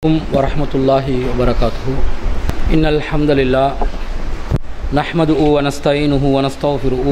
عليكم ورحمة الله وبركاته إن الحمد لله نحمده ونستعينه ونستغفره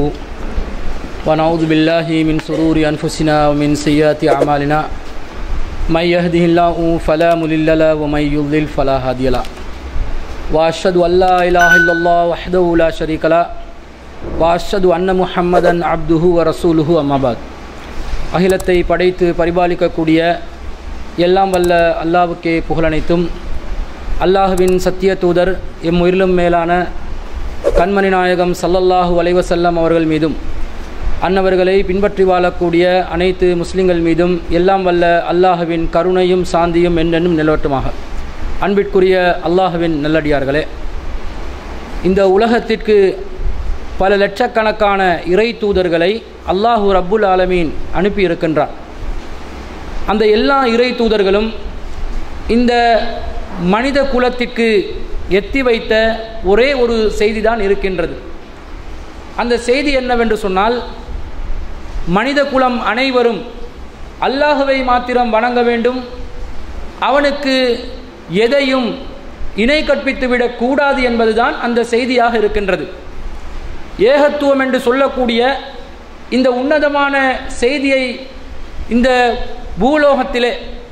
ونعوذ بالله من سرور أنفسنا ومن سيئات أعمالنا من يهده الله فلا مضل له ومن يضلل فلا هادي له وأشهد أن لا إله إلا الله وحده لا شريك له وأشهد أن محمدا عبده ورسوله أما بعد அகிலத்தை படைத்து பரிபாலிக்கக்கூடிய எல்லாம் வல்ல அல்லாவுக்கே புகழனைத்தும் அல்லாஹுவின் சத்திய தூதர் எம் உயிரிலும் மேலான கண்மணி நாயகம் சல்லல்லாஹு அலைவசல்லம் அவர்கள் மீதும் அன்னவர்களை பின்பற்றி வாழக்கூடிய அனைத்து முஸ்லிம்கள் மீதும் எல்லாம் வல்ல அல்லாஹுவின் கருணையும் சாந்தியும் என்னென்னும் நிலவட்டுமாக அன்பிற்குரிய அல்லாஹுவின் நல்லடியார்களே இந்த உலகத்திற்கு பல லட்சக்கணக்கான இறை தூதர்களை அல்லாஹு ரப்புல் ஆலமீன் அனுப்பியிருக்கின்றார் அந்த எல்லா இறை தூதர்களும் இந்த மனித குலத்திற்கு எத்தி வைத்த ஒரே ஒரு செய்தி தான் இருக்கின்றது அந்த செய்தி என்னவென்று சொன்னால் மனித குலம் அனைவரும் அல்லாஹுவை மாத்திரம் வணங்க வேண்டும் அவனுக்கு எதையும் இணை கற்பித்துவிடக் கூடாது என்பதுதான் அந்த செய்தியாக இருக்கின்றது ஏகத்துவம் என்று சொல்லக்கூடிய இந்த உன்னதமான செய்தியை இந்த பூலோகத்திலே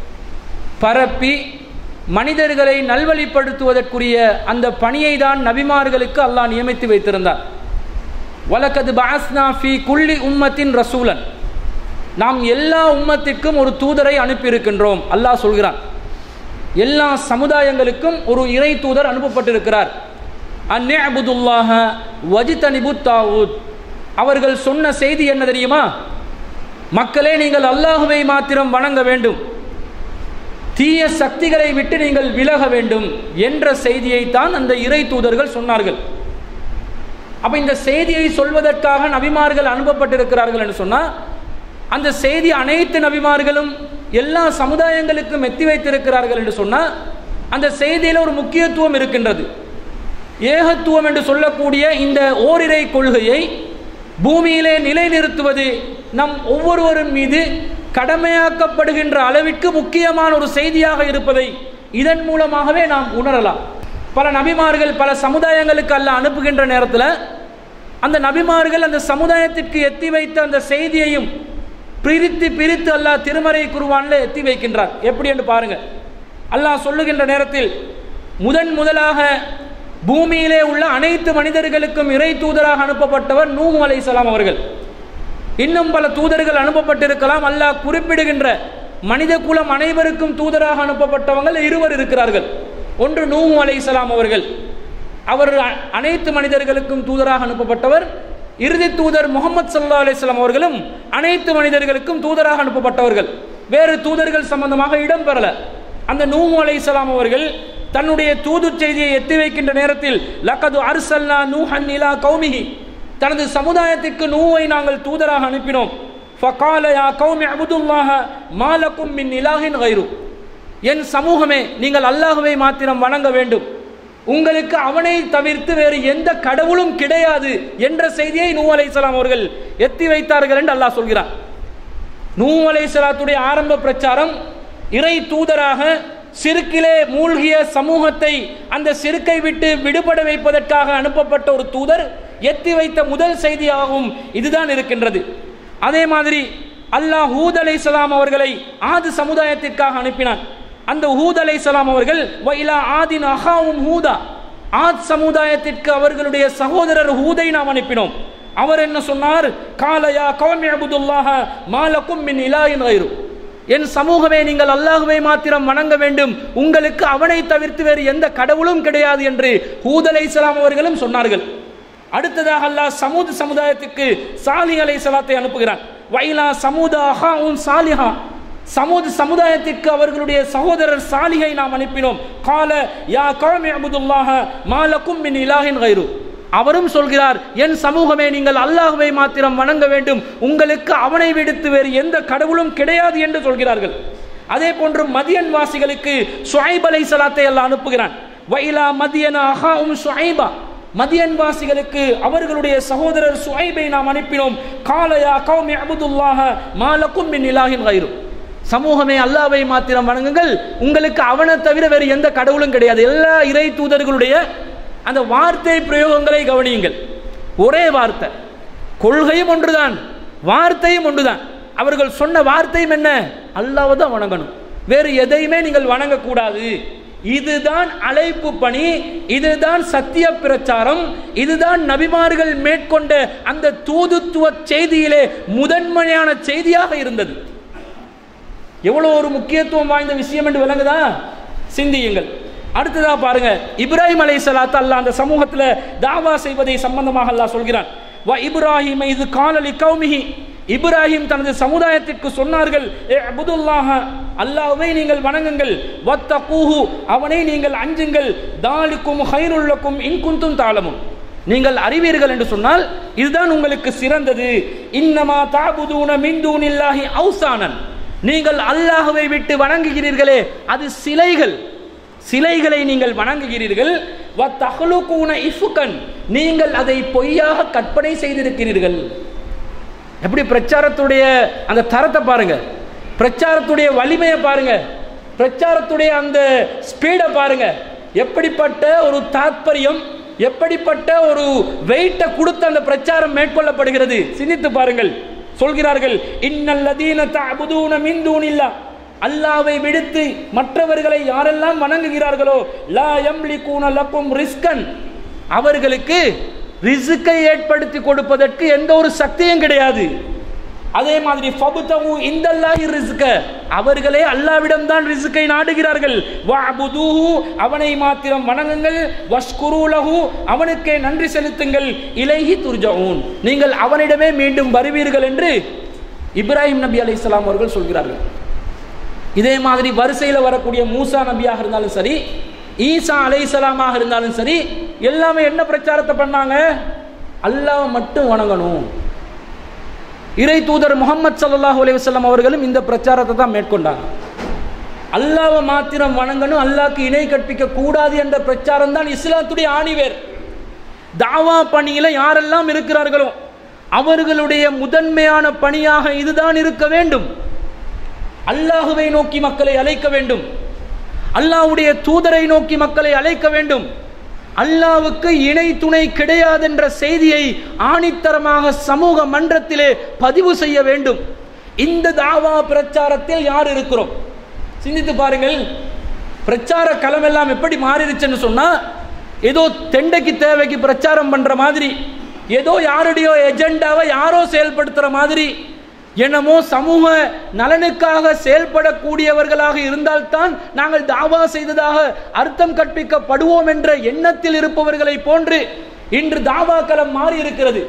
பரப்பி மனிதர்களை நல்வழிப்படுத்துவதற்குரிய அந்த பணியை தான் நபிமார்களுக்கு அல்லாஹ் நியமித்து வைத்திருந்தார் வலக்கது பாஸ்னா ஃபி குள்ளி உம்மத்தின் ரசூலன் நாம் எல்லா உம்மத்திற்கும் ஒரு தூதரை அனுப்பியிருக்கின்றோம் அல்லாஹ் சொல்கிறான் எல்லா சமுதாயங்களுக்கும் ஒரு இறை தூதர் அனுப்பப்பட்டிருக்கிறார் அந்நே அபுதுல்லாஹ வஜிதனிபு தாவூத் அவர்கள் சொன்ன செய்தி என்ன தெரியுமா மக்களே நீங்கள் அல்லாஹுவை மாத்திரம் வணங்க வேண்டும் தீய சக்திகளை விட்டு நீங்கள் விலக வேண்டும் என்ற செய்தியைத்தான் அந்த இறை தூதர்கள் சொன்னார்கள் அப்ப இந்த செய்தியை சொல்வதற்காக நபிமார்கள் அனுப்பப்பட்டிருக்கிறார்கள் என்று சொன்னா அந்த செய்தி அனைத்து நபிமார்களும் எல்லா சமுதாயங்களுக்கும் எத்தி வைத்திருக்கிறார்கள் என்று சொன்னா அந்த செய்தியில் ஒரு முக்கியத்துவம் இருக்கின்றது ஏகத்துவம் என்று சொல்லக்கூடிய இந்த ஓரிரை கொள்கையை பூமியிலே நிலைநிறுத்துவது நம் ஒவ்வொருவரின் மீது கடமையாக்கப்படுகின்ற அளவிற்கு முக்கியமான ஒரு செய்தியாக இருப்பதை இதன் மூலமாகவே நாம் உணரலாம் பல நபிமார்கள் பல சமுதாயங்களுக்கு அல்ல அனுப்புகின்ற நேரத்தில் அந்த நபிமார்கள் அந்த சமுதாயத்திற்கு எத்தி வைத்த அந்த செய்தியையும் பிரித்து பிரித்து அல்லாஹ் திருமறை குருவான்ல எத்தி வைக்கின்றார் எப்படி என்று பாருங்க அல்லாஹ் சொல்லுகின்ற நேரத்தில் முதன் முதலாக பூமியிலே உள்ள அனைத்து மனிதர்களுக்கும் இறை தூதராக அனுப்பப்பட்டவர் நூஹு அலைசலாம் அவர்கள் இன்னும் பல தூதர்கள் அனுப்பப்பட்டிருக்கலாம் அல்லாஹ் குறிப்பிடுகின்ற மனித குலம் அனைவருக்கும் தூதராக அனுப்பப்பட்டவங்கள் இருவர் இருக்கிறார்கள் ஒன்று நூஹு அலைசலாம் அவர்கள் அவர் அனைத்து மனிதர்களுக்கும் தூதராக அனுப்பப்பட்டவர் இறுதி தூதர் முகமது சல்லா அலிஸ்லாம் அவர்களும் அனைத்து மனிதர்களுக்கும் தூதராக அனுப்பப்பட்டவர்கள் வேறு தூதர்கள் சம்பந்தமாக இடம் பெறல அந்த நூஹு அலைசலாம் அவர்கள் தன்னுடைய தூது செய்தியை எத்தி வைக்கின்ற நேரத்தில் லக்கது அர்சல்லா நூஹன் இலா கௌமிஹி தனது சமுதாயத்திற்கு நூவை நாங்கள் தூதராக அனுப்பினோம் ஃபகால யா கௌமி அபுதுல்லாஹ மாலக்கும் மின் இலாஹின் கைரு என் சமூகமே நீங்கள் அல்லாஹுவை மாத்திரம் வணங்க வேண்டும் உங்களுக்கு அவனை தவிர்த்து வேறு எந்த கடவுளும் கிடையாது என்ற செய்தியை நூ அலைசலாம் அவர்கள் எத்தி வைத்தார்கள் என்று அல்லாஹ் சொல்கிறார் நூ அலைசலாத்துடைய ஆரம்ப பிரச்சாரம் இறை தூதராக சிறுக்கிலே மூழ்கிய சமூகத்தை அந்த சிறுக்கை விட்டு விடுபட வைப்பதற்காக அனுப்பப்பட்ட ஒரு தூதர் எத்தி வைத்த முதல் செய்தியாகவும் இதுதான் இருக்கின்றது அதே மாதிரி அல்லாஹ் ஹூத் அலை சலாம் அவர்களை ஆது சமுதாயத்திற்காக அனுப்பினான் அந்த ஹூத் அலை சலாம் அவர்கள் வைலா ஆதின் அஹாவும் ஹூதா ஆத் சமுதாயத்திற்கு அவர்களுடைய சகோதரர் ஹூதை நாம் அனுப்பினோம் அவர் என்ன சொன்னார் காலையா கௌமி அபுதுல்லாஹ மாலக்கும் மின் இலாயின் கைரு என் சமூகமே நீங்கள் அல்லாஹுவை மாத்திரம் வணங்க வேண்டும் உங்களுக்கு அவனை தவிர்த்து வேறு எந்த கடவுளும் கிடையாது என்று ஹூத் அலை சலாம் அவர்களும் சொன்னார்கள் அடுத்ததாக அல்லாஹ் சமூத் சமுதாயத்துக்கு சாலி அலை சலாத்தை அனுப்புகிறான் வைலா சமூதா அஹாவும் சாலிஹா சமூத் சமுதாயத்திற்கு அவர்களுடைய சகோதரர் சாலிகை நாம் அனுப்பினோம் கால யா கௌமி அபுதுல்லாஹ மாலக்கும் மின் இலாஹின் கைரு அவரும் சொல்கிறார் என் சமூகமே நீங்கள் அல்லாஹுவை மாத்திரம் வணங்க வேண்டும் உங்களுக்கு அவனை விடுத்து வேறு எந்த கடவுளும் கிடையாது என்று சொல்கிறார்கள் அதே போன்று மதியன் வாசிகளுக்கு சுவைப் அலை சலாத்தை எல்லாம் அனுப்புகிறான் வைலா மதியன அஹாவும் சுவைபா மதியன் வாசிகளுக்கு அவர்களுடைய சகோதரர் சுவைபை நாம் அனுப்பினோம் காலையா கௌமி அபுதுல்லாஹ மாலக்கும் மின் இலாஹின் கைரு சமூகமே அல்லாவை மாத்திரம் வணங்குங்கள் உங்களுக்கு அவனை தவிர வேறு எந்த கடவுளும் கிடையாது எல்லா இறை தூதர்களுடைய அந்த வார்த்தை பிரயோகங்களை கவனியுங்கள் ஒரே வார்த்தை கொள்கையும் ஒன்றுதான் வார்த்தையும் ஒன்றுதான் அவர்கள் சொன்ன வார்த்தையும் என்ன அல்லாவை தான் வணங்கணும் வேறு எதையுமே நீங்கள் வணங்கக்கூடாது இதுதான் அழைப்பு பணி இதுதான் சத்திய பிரச்சாரம் இதுதான் நபிமார்கள் மேற்கொண்ட அந்த தூதுத்துவ செய்தியிலே முதன்மையான செய்தியாக இருந்தது எவ்வளவு ஒரு முக்கியத்துவம் வாய்ந்த விஷயம் என்று விளங்குதா சிந்தியுங்கள் அடுத்ததா பாருங்க இப்ராஹிம் அலை சலாத்து அல்லாஹ் அந்த சமூகத்தில் தாவா செய்வதை சம்பந்தமாக அல்லாஹ் சொல்கிறான் வ இப்ராஹிம் இது காலலி கௌமிஹி இப்ராஹிம் தனது சமுதாயத்திற்கு சொன்னார்கள் "ஏ அபுதுல்லாஹ அல்லாஹ்வை நீங்கள் வணங்குங்கள் வத்தகூஹு அவனை நீங்கள் அஞ்சுங்கள் தாலிக்கும் ஹைருல்லக்கும் இன்குந்தும் தாளமும் நீங்கள் அறிவீர்கள் என்று சொன்னால் இதுதான் உங்களுக்கு சிறந்தது இன்னமா தாபுதூன மின்தூனில்லாஹி ஔசானன் நீங்கள் அல்லாஹ்வை விட்டு வணங்குகிறீர்களே அது சிலைகள் சிலைகளை நீங்கள் வணங்குகிறீர்கள் வத்தஹ்லுகூன இஃபுகன் நீங்கள் அதை பொய்யாக கற்பனை செய்திருக்கிறீர்கள் எப்படி பிரச்சாரத்துடைய அந்த தரத்தை பாருங்க பிரச்சாரத்துடைய வலிமையை பாருங்க பிரச்சாரத்துடைய அந்த ஸ்பீடை பாருங்க எப்படிப்பட்ட ஒரு தாத்பரியம் எப்படிப்பட்ட ஒரு வெயிட்டை கொடுத்து அந்த பிரச்சாரம் மேற்கொள்ளப்படுகிறது சிந்தித்து பாருங்கள் சொல்கிறார்கள் இன்னல்லதீன தஅபுதூன மின் தூனில்லா அல்லாவை விடுத்து மற்றவர்களை யாரெல்லாம் வணங்குகிறார்களோ லா யம்லிகூன லக்கும் ரிஸ்கன் அவர்களுக்கு ரிஸ்கை ஏற்படுத்தி கொடுப்பதற்கு எந்த ஒரு சக்தியும் கிடையாது அதே மாதிரி ஃபபுதவு இந்தல்லாஹி ரிஸ்க அவர்களே அல்லாவிடம் தான் ரிஸ்கை நாடுகிறார்கள் வஅபுதுஹு அவனை மாத்திரம் வணங்குங்கள் வஷ்குரு லஹு அவனுக்கே நன்றி செலுத்துங்கள் இலைஹி துர்ஜஊன் நீங்கள் அவனிடமே மீண்டும் வருவீர்கள் என்று இப்ராஹிம் நபி அலைஹிஸ்ஸலாம் அவர்கள் சொல்கிறார்கள் இதே மாதிரி வரிசையில் வரக்கூடிய மூசா நபியாக இருந்தாலும் சரி ஈசா அலைஹிஸ்ஸலாமாக இருந்தாலும் சரி எல்லாமே என்ன பிரச்சாரத்தை பண்ணாங்க அல்லாஹ் மட்டும் வணங்கணும் இறை தூதர் முகமது சல்லாஹூ அலைஹி வஸல்லம் அவர்களும் இந்த பிரச்சாரத்தை தான் மேற்கொண்டாங்க அல்லாவை மாத்திரம் வணங்கணும் அல்லாஹ்க்கு இணை கற்பிக்க கூடாது என்ற பிரச்சாரம் தான் இஸ்லாத்துடைய ஆணிவேர் தாவா பணியில யாரெல்லாம் இருக்கிறார்களோ அவர்களுடைய முதன்மையான பணியாக இதுதான் இருக்க வேண்டும் அல்லாஹுவை நோக்கி மக்களை அழைக்க வேண்டும் அல்லாஹ்வுடைய தூதரை நோக்கி மக்களை அழைக்க வேண்டும் அல்லாவுக்கு இணை துணை கிடையாது என்ற செய்தியை ஆணித்தரமாக சமூக மன்றத்திலே பதிவு செய்ய வேண்டும் இந்த தாவா பிரச்சாரத்தில் யார் இருக்கிறோம் சிந்தித்து பாருங்கள் பிரச்சார களம் எல்லாம் எப்படி மாறிடுச்சுன்னு சொன்னா ஏதோ தெண்டைக்கு தேவைக்கு பிரச்சாரம் பண்ற மாதிரி ஏதோ யாருடையோ எஜெண்டாவை யாரோ செயல்படுத்துற மாதிரி என்னமோ சமூக நலனுக்காக செயல்படக்கூடியவர்களாக இருந்தால்தான் நாங்கள் தாவா செய்ததாக அர்த்தம் கற்பிக்கப்படுவோம் என்ற எண்ணத்தில் இருப்பவர்களை போன்று இன்று தாவா களம் மாறி இருக்கிறது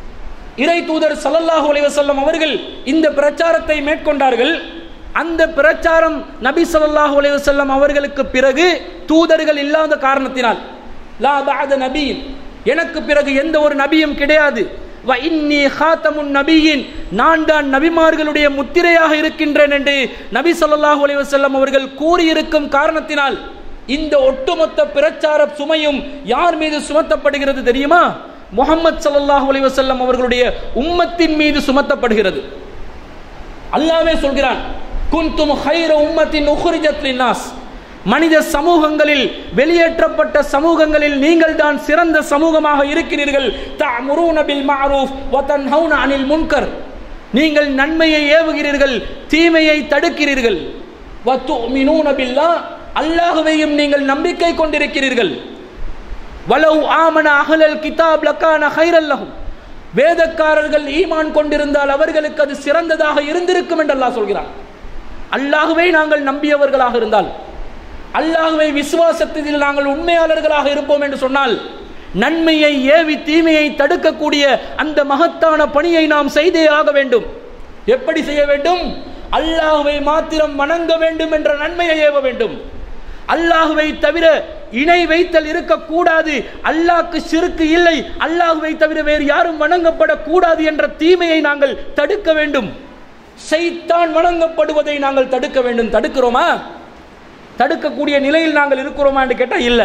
இறை தூதர் சல்லல்லாஹு அலைஹி வஸல்லம் அவர்கள் இந்த பிரச்சாரத்தை மேற்கொண்டார்கள் அந்த பிரச்சாரம் நபி ஸல்லல்லாஹு அலைஹி வஸல்லம் அவர்களுக்கு பிறகு தூதர்கள் இல்லாத காரணத்தினால் லா பஅத நபியின் எனக்கு பிறகு எந்த ஒரு நபியும் கிடையாது வ இன்னி ஹாத்தமுன் நபியின் நான் தான் நபிமார்களுடைய முத்திரையாக இருக்கின்றேன் என்று நபி ஸல்லல்லாஹு அலைஹி வஸல்லம் அவர்கள் கூறியிருக்கும் காரணத்தினால் இந்த ஒட்டுமொத்த பிரச்சார சுமையும் யார் மீது சுமத்தப்படுகிறது தெரியுமா முகமது ஸல்லல்லாஹு அலைஹி வஸல்லம் அவர்களுடைய உம்மத்தின் மீது சுமத்தப்படுகிறது அல்லாஹ்வே சொல்கிறான் குன்தும் ஹைர உம்மத்தின் உஹ்ரிஜத் லின்னாஸ் மனித சமூகங்களில் வெளியேற்றப்பட்ட சமூகங்களில் நீங்கள் தான் சிறந்த சமூகமாக இருக்கிறீர்கள் தஅமுரூன பில் மஅரூஃப் வ தன்ஹவுன அனில் முன்கர் நீங்கள் நன்மையை ஏவுகிறீர்கள் தீமையை தடுக்கிறீர்கள் வ துமினூன பில்லாஹ் அல்லாஹ்வையும் நீங்கள் நம்பிக்கை கொண்டிருக்கிறீர்கள் வலவ் ஆமன அஹ்லல் கிதாப் லக்கான ஹைரல்லஹும் வேதக்காரர்கள் ஈமான் கொண்டிருந்தால் அவர்களுக்கு அது சிறந்ததாக இருந்திருக்கும் என்று அல்லாஹ் சொல்கிறான் அல்லாஹ்வை நாங்கள் நம்பியவர்களாக இருந்தால் அல்லாஹ்வை விசுவாசத்தில் நாங்கள் உண்மையாளர்களாக இருப்போம் என்று சொன்னால் நன்மையை ஏவி தீமையை தடுக்கக்கூடிய அந்த மகத்தான பணியை நாம் செய்தே ஆக வேண்டும் எப்படி செய்ய வேண்டும் அல்லாஹ்வை மாத்திரம் வணங்க வேண்டும் என்ற நன்மையை ஏவ வேண்டும் அல்லாஹ்வை தவிர இணை வைத்தல் இருக்கக்கூடாது அல்லாஹ்க்கு சிறுக்கு இல்லை அல்லாஹ்வை தவிர வேறு யாரும் வணங்கப்படக்கூடாது என்ற தீமையை நாங்கள் தடுக்க வேண்டும் சைத்தான் வணங்கப்படுவதை நாங்கள் தடுக்க வேண்டும் தடுக்கிறோமா தடுக்கக்கூடிய நிலையில் நாங்கள் இருக்கிறோமா என்று கேட்டால் இல்லை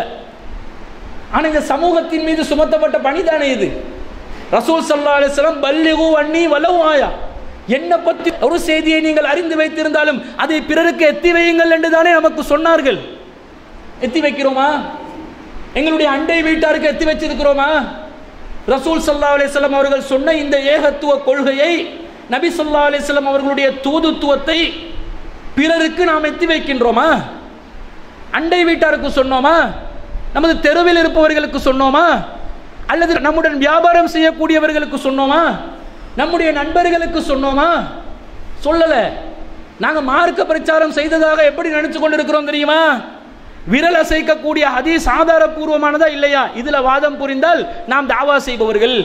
ஆனால் இந்த சமூகத்தின் மீது சுமத்தப்பட்ட பணிதானே இது ரசூல் சல்லா அலிஸ்லாம் பல்லிகு அன்னி வலவு ஆயா என்னை பற்றி ஒரு செய்தியை நீங்கள் அறிந்து வைத்திருந்தாலும் அதை பிறருக்கு எத்தி வையுங்கள் என்று தானே நமக்கு சொன்னார்கள் எத்தி வைக்கிறோமா எங்களுடைய அண்டை வீட்டாருக்கு எத்தி வச்சிருக்கிறோமா ரசூல் சல்லா அலிஸ்லாம் அவர்கள் சொன்ன இந்த ஏகத்துவ கொள்கையை நபி சொல்லா அலிஸ்லாம் அவர்களுடைய தூதுத்துவத்தை பிறருக்கு நாம் எத்தி வைக்கின்றோமா அண்டை வீட்டாருக்கு சொன்னோமா நமது தெருவில் இருப்பவர்களுக்கு சொன்னோமா அல்லது நம்முடன் வியாபாரம் செய்யக்கூடியவர்களுக்கு சொன்னோமா நம்முடைய நண்பர்களுக்கு சொன்னோமா சொல்லல நாங்க மார்க்க பிரச்சாரம் செய்ததாக எப்படி நினைச்சு கொண்டிருக்கிறோம் தெரியுமா விரல் அசைக்கக்கூடிய ஹதீஸ் ஆதாரபூர்வமானதா இல்லையா இதுல வாதம் புரிந்தால் நாம் தாவா செய்பவர்கள்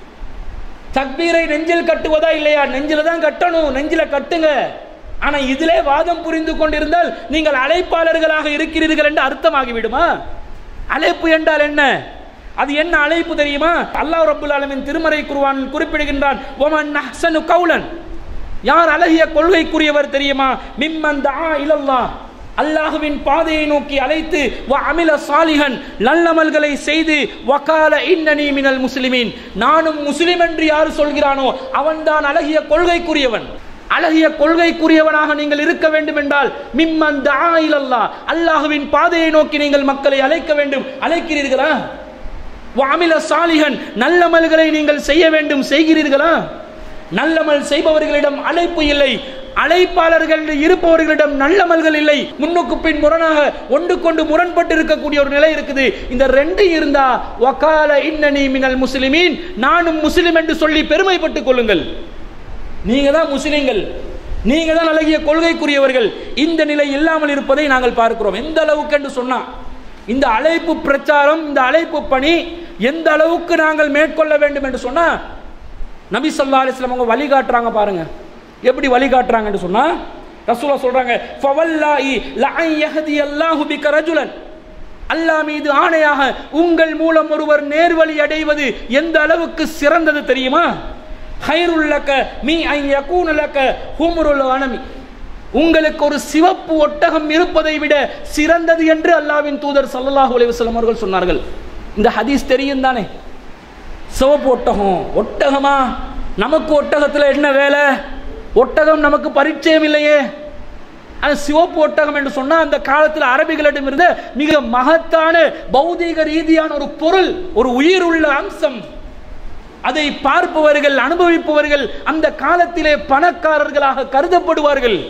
தக்பீரை நெஞ்சில் கட்டுவதா இல்லையா நெஞ்சில தான் கட்டணும் நெஞ்சில கட்டுங்க ஆனா இதிலே வாதம் புரிந்து கொண்டிருந்தால் நீங்கள் அழைப்பாளர்களாக இருக்கிறீர்கள் என்று அர்த்தமாகி விடுமா அழைப்பு என்றால் என்ன அது என்ன அழைப்பு தெரியுமா அல்லாஹ் ரப்புல் ஆலமின் திருமறை குருவானில் குறிப்பிடுகின்றான் ஒமன் அஹ்சனு கவுலன் யார் அழகிய கொள்கைக்குரியவர் தெரியுமா மிம்மன் தஆ இலல்லாஹ் அல்லாஹுவின் பாதையை நோக்கி அழைத்து வ அமில சாலிஹன் நல்லமல்களை செய்து வகால இன்னனி மினல் முஸ்லிமீன் நானும் முஸ்லிம் என்று யார் சொல்கிறானோ அவன்தான் அழகிய கொள்கைக்குரியவன் அழகிய கொள்கைக்குரியவனாக நீங்கள் இருக்க வேண்டும் என்றால் மிம்மன் தஆ இலல்லாஹ் அல்லாஹுவின் பாதையை நோக்கி நீங்கள் மக்களை அழைக்க வேண்டும் அழைக்கிறீர்களா வாமில சாலிகன் நல்லமல்களை நீங்கள் செய்ய வேண்டும் செய்கிறீர்களா நல்லமல் செய்பவர்களிடம் அழைப்பு இல்லை அழைப்பாளர்கள் இருப்பவர்களிடம் நல்லமல்கள் இல்லை முன்னுக்கு பின் முரணாக ஒன்று கொண்டு முரண்பட்டு இருக்கக்கூடிய ஒரு நிலை இருக்குது இந்த ரெண்டு இருந்தா வக்கால இன்னனி மினல் முஸ்லிமீன் நானும் முஸ்லிம் என்று சொல்லி பெருமைப்பட்டுக் கொள்ளுங்கள் நீங்க தான் முஸ்லிம்கள் நீங்க தான் அழகிய கொள்கைக்குரியவர்கள் இந்த நிலை இல்லாமல் இருப்பதை நாங்கள் பார்க்கிறோம் எந்த அளவுக்கு என்று சொன்னா இந்த அழைப்பு பிரச்சாரம் இந்த அழைப்பு பணி எந்த அளவுக்கு நாங்கள் மேற்கொள்ள வேண்டும் என்று சொன்னா நபி சொல்லா அலிஸ்லாம் அவங்க வழிகாட்டுறாங்க பாருங்க எப்படி வழிகாட்டுறாங்கன்னு சொன்னா ரசூலா சொல்றாங்க ஃபவல்லாஹி லஅன் யஹதி அல்லாஹு பிக ரஜுலன் அல்லாஹ் மீது ஆணையாக உங்கள் மூலம் ஒருவர் நேர்வழி அடைவது எந்த அளவுக்கு சிறந்தது தெரியுமா ஹைருல்லக மீ ஐ யகூன லக ஹும்ருல் அனமி உங்களுக்கு ஒரு சிவப்பு ஒட்டகம் இருப்பதை விட சிறந்தது என்று அல்லாவின் தூதர் சல்லல்லாஹு அலைஹி வஸல்லம் அவர்கள் சொன்னார்கள் இந்த ஹதீஸ் தெரியும் தானே சிவப்பு ஒட்டகம் ஒட்டகமா நமக்கு ஒட்டகத்தில் என்ன வேலை ஒட்டகம் நமக்கு பரிச்சயம் இல்லையே அது சிவப்பு ஒட்டகம் என்று சொன்னால் அந்த காலத்தில் அரபிகளிடம் இருந்த மிக மகத்தான பௌதீக ரீதியான ஒரு பொருள் ஒரு உயிர் உள்ள அம்சம் அதை பார்ப்பவர்கள் அனுபவிப்பவர்கள் அந்த காலத்திலே பணக்காரர்களாக கருதப்படுவார்கள்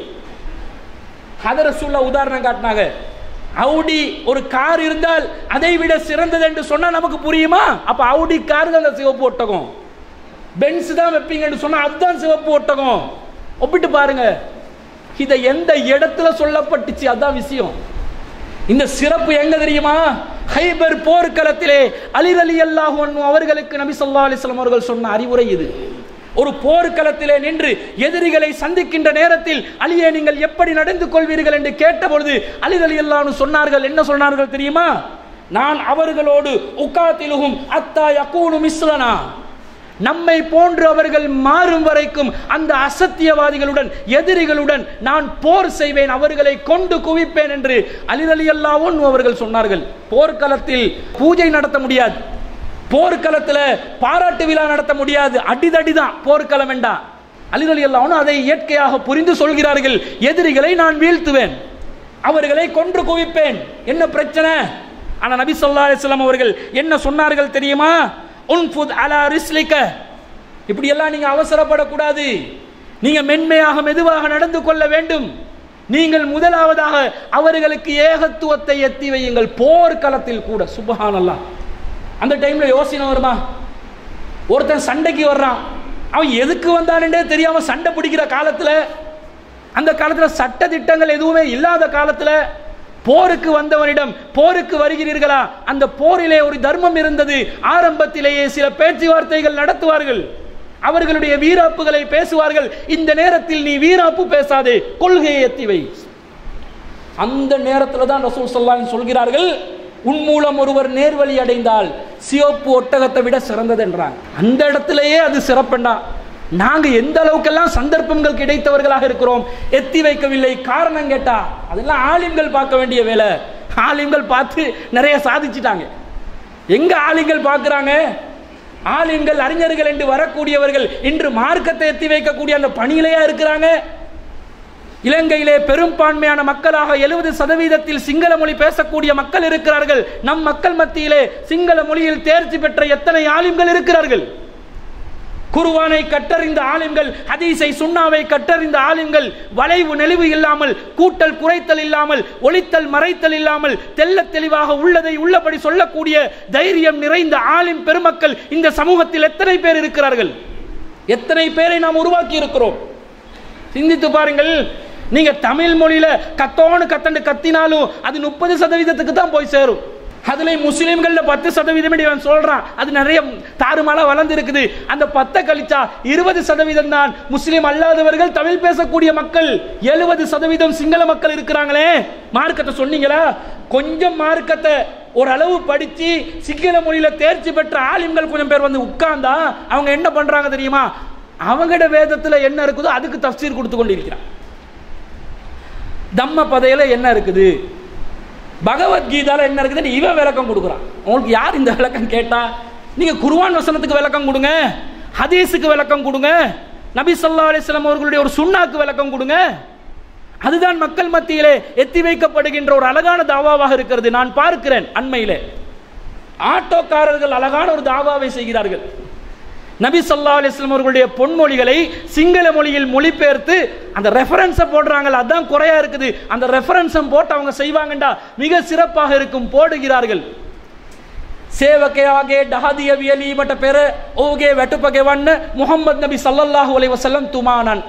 ஹதர சொல்ல உதாரணம் காட்டினாங்க அவுடி ஒரு கார் இருந்தால் அதை விட சிறந்தது என்று சொன்னா நமக்கு புரியுமா அப்ப அவுடி கார் தான் அந்த சிவப்பு ஒட்டகம் பென்ஸ் தான் வைப்பீங்கன்னு சொன்னா அதுதான் சிவப்பு ஒட்டகம் ஒப்பிட்டு பாருங்க இதை எந்த இடத்துல சொல்லப்பட்டுச்சு அதான் விஷயம் இந்த சிறப்பு எங்க தெரியுமா ஹைபர் போர்க்களத்திலே அலிர் அலி அல்லாஹு அவர்களுக்கு நபி சொல்லா அலிஸ்லாம் அவர்கள் சொன்ன அறிவுரை இது ஒரு போர்க்களத்திலே நின்று எதிரிகளை சந்திக்கின்ற நேரத்தில் அலியே நீங்கள் எப்படி நடந்து கொள்வீர்கள் என்று கேட்டபொழுது அலி அலி அல்லாஹ்னு சொன்னார்கள் என்ன சொன்னார்கள் தெரியுமா நான் அவர்களோடு உக்காத்திலுகும் அத்தா யகூனு மிஸ்லனா நம்மை போன்று அவர்கள் மாறும் வரைக்கும் அந்த அசத்தியவாதிகளுடன் எதிரிகளுடன் நான் போர் செய்வேன் அவர்களை கொண்டு குவிப்பேன் என்று அலிரலி அல்லாவும் அவர்கள் சொன்னார்கள் போர்க்களத்தில் பூஜை நடத்த முடியாது போர்க்களத்தில் பாராட்டு விழா நடத்த முடியாது அடிதடி தான் போர்க்களம் என்றா அலிரலி அல்லாவும் அதை இயற்கையாக புரிந்து சொல்கிறார்கள் எதிரிகளை நான் வீழ்த்துவேன் அவர்களை கொன்று குவிப்பேன் என்ன பிரச்சனை ஆனா நபி சொல்லா அலிஸ்லாம் அவர்கள் என்ன சொன்னார்கள் தெரியுமா உன்ஃபுத் அலா ரிஸ்லிக்க இப்படி எல்லாம் நீங்க அவசரப்படக்கூடாது நீங்க மென்மையாக மெதுவாக நடந்து கொள்ள வேண்டும் நீங்கள் முதலாவதாக அவர்களுக்கு ஏகத்துவத்தை எத்தி வையுங்கள் போர்க்களத்தில் கூட சுபஹானல்லாஹ் அந்த டைம்ல யோசனை வருமா ஒருத்தன் சண்டைக்கு வர்றான் அவன் எதுக்கு வந்தானே தெரியாம சண்டை பிடிக்கிற காலத்துல அந்த காலத்துல சட்ட திட்டங்கள் எதுவுமே இல்லாத காலத்துல போருக்கு வந்தவனிடம் போருக்கு வருகிறீர்களா அந்த போரிலே ஒரு தர்மம் இருந்தது ஆரம்பத்திலேயே சில பேச்சுவார்த்தைகள் நடத்துவார்கள் அவர்களுடைய வீராப்புகளை பேசுவார்கள் இந்த நேரத்தில் நீ வீராப்பு பேசாதே கொள்கையை எத்தி வை அந்த நேரத்தில் தான் ரசூல் சொல்லான் சொல்கிறார்கள் உன் மூலம் ஒருவர் நேர்வழி அடைந்தால் சிவப்பு ஒட்டகத்தை விட சிறந்தது என்றாங்க அந்த இடத்திலேயே அது சிறப்பண்டா நாங்க எந்த அளவுக்கெல்லாம் சந்தர்ப்பங்கள் கிடைத்தவர்களாக இருக்கிறோம் எத்தி வைக்கவில்லை காரணம் கேட்டா அதெல்லாம் ஆலிம்கள் பார்க்க வேண்டிய வேலை ஆலிம்கள் பார்த்து நிறைய சாதிச்சிட்டாங்க எங்க ஆலிம்கள் பார்க்குறாங்க ஆலிம்கள் அறிஞர்கள் என்று வரக்கூடியவர்கள் இன்று மார்க்கத்தை எத்தி வைக்கக்கூடிய அந்த பணியிலேயா இருக்கிறாங்க இலங்கையிலே பெரும்பான்மையான மக்களாக எழுபது சதவீதத்தில் சிங்கள மொழி பேசக்கூடிய மக்கள் இருக்கிறார்கள் நம் மக்கள் மத்தியிலே சிங்கள மொழியில் தேர்ச்சி பெற்ற எத்தனை ஆலிம்கள் இருக்கிறார்கள் குருவானை கற்றறிந்த ஆலிம்கள் ஹதீஸை சுண்ணாவை கற்றறிந்த ஆலிம்கள் வளைவு நெளிவு இல்லாமல் கூட்டல் குறைத்தல் இல்லாமல் ஒளித்தல் மறைத்தல் இல்லாமல் தெல்ல தெளிவாக உள்ளதை உள்ளபடி சொல்லக்கூடிய தைரியம் நிறைந்த ஆலிம் பெருமக்கள் இந்த சமூகத்தில் எத்தனை பேர் இருக்கிறார்கள் எத்தனை பேரை நாம் உருவாக்கி இருக்கிறோம் சிந்தித்து பாருங்கள் நீங்க தமிழ் மொழியில கத்தோன்னு கத்தண்டு கத்தினாலும் அது முப்பது சதவீதத்துக்கு தான் போய் சேரும் அதுல முஸ்லிம்கள்ல பத்து சதவீதம் இவன் சொல்றான் அது நிறைய தாறுமாலா வளர்ந்து இருக்குது அந்த பத்தை கழிச்சா இருபது சதவீதம் தான் முஸ்லிம் அல்லாதவர்கள் தமிழ் பேசக்கூடிய மக்கள் எழுபது சதவீதம் சிங்கள மக்கள் இருக்கிறாங்களே மார்க்கத்தை சொன்னீங்களா கொஞ்சம் மார்க்கத்தை ஓரளவு படிச்சு சிங்கள மொழியில தேர்ச்சி பெற்ற ஆலிம்கள் கொஞ்சம் பேர் வந்து உட்கார்ந்தா அவங்க என்ன பண்றாங்க தெரியுமா அவங்கட வேதத்துல என்ன இருக்குதோ அதுக்கு தப்சீர் கொடுத்து கொண்டிருக்கிறான் தம்ம பதையில என்ன இருக்குது பகவத்கீதால என்ன இருக்குதுன்னு இவன் விளக்கம் கொடுக்குறான் உங்களுக்கு யார் இந்த விளக்கம் கேட்டா நீங்க குர்ஆன் வசனத்துக்கு விளக்கம் கொடுங்க ஹதீஸுக்கு விளக்கம் கொடுங்க நபி ஸல்லல்லாஹு அலைஹி வஸல்லம் அவர்களுடைய ஒரு சுன்னாக்கு விளக்கம் கொடுங்க அதுதான் மக்கள் மத்தியிலே எத்தி வைக்கப்படுகின்ற ஒரு அழகான தாவாவாக இருக்கிறது நான் பார்க்கிறேன் அண்மையிலே ஆட்டோக்காரர்கள் அழகான ஒரு தாவாவை செய்கிறார்கள் நபி ஸல்லல்லாஹு அலைஹி வஸல்லம் அவர்களுடைய பொன்மொழிகளை சிங்கள மொழியில் மொழிபெயர்த்து அந்த ரெஃபரன்ஸை போடுறாங்க அதான் குறையா இருக்குது அந்த ரெஃபரன்ஸை போட்டு அவங்க செய்வாங்கண்டா மிக சிறப்பாக இருக்கும் போடுகிறார்கள் ಸೇವಕೆಯಾಗೆ ಡಹದಿಯ ವಿಯಲಿ ಮಟ ಪೆರೆ ಓಗೆ ವೆಟುಪಗೆ ವಣ್ಣ முகமது நபி ஸல்லல்லாஹு அலைஹி வஸல்லம் துமானன்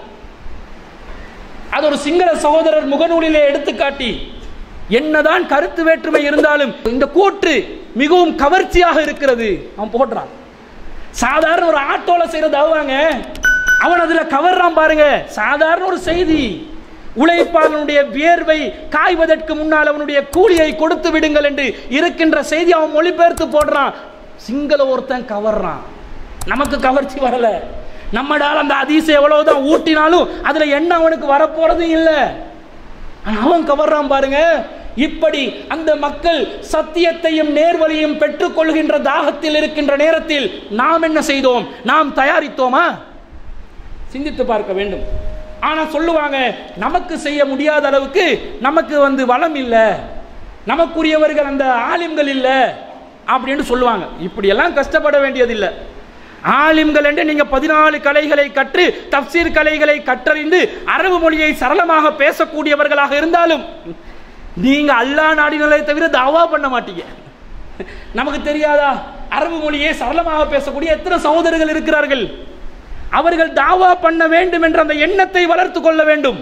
அது ஒரு சிங்கள சகோதரர் முகநூலிலே எடுத்துக்காட்டி என்னதான் கருத்து வேற்றுமை இருந்தாலும் இந்த கூற்று மிகவும் கவர்ச்சியாக இருக்கிறது அவன் போடுறான் சாதாரண ஒரு ஆட்டோல செய்யறது அவாங்க அவன் அதுல கவர்றான் பாருங்க சாதாரண ஒரு செய்தி உழைப்பாளனுடைய வியர்வை காய்வதற்கு முன்னால் அவனுடைய கூலியை கொடுத்து விடுங்கள் என்று இருக்கின்ற செய்தி அவன் மொழிபெயர்த்து போடுறான் சிங்கள ஒருத்தன் கவர்றான் நமக்கு கவர்ச்சி வரல நம்மடால் அந்த அதிசயம் எவ்வளவுதான் ஊட்டினாலும் அதுல என்ன அவனுக்கு வரப்போறது இல்லை ஆனா அவன் கவர்றான் பாருங்க இப்படி அந்த மக்கள் சத்தியத்தையும் நேர்வழியும் பெற்றுக் கொள்கின்ற தாகத்தில் இருக்கின்ற நேரத்தில் நாம் என்ன செய்தோம் நாம் தயாரித்தோமா சிந்தித்து பார்க்க வேண்டும் ஆனா சொல்லுவாங்க நமக்கு செய்ய முடியாத அளவுக்கு நமக்கு வந்து வளம் இல்லை நமக்குரியவர்கள் அந்த ஆலிம்கள் இல்லை அப்படின்னு சொல்லுவாங்க இப்படியெல்லாம் கஷ்டப்பட வேண்டியதில்லை ஆலிம்கள் என்று நீங்க பதினாலு கலைகளை கற்று தப்சீர் கலைகளை கற்றறிந்து அரபு மொழியை சரளமாக பேசக்கூடியவர்களாக இருந்தாலும் நீங்க அல்லா நாடினலை தவிர தாவா பண்ண மாட்டீங்க நமக்கு தெரியாதா அரபு மொழியை சரளமாக பேசக்கூடிய எத்தனை சகோதரர்கள் இருக்கிறார்கள் அவர்கள் தாவா பண்ண வேண்டும் என்ற அந்த எண்ணத்தை வளர்த்து கொள்ள வேண்டும்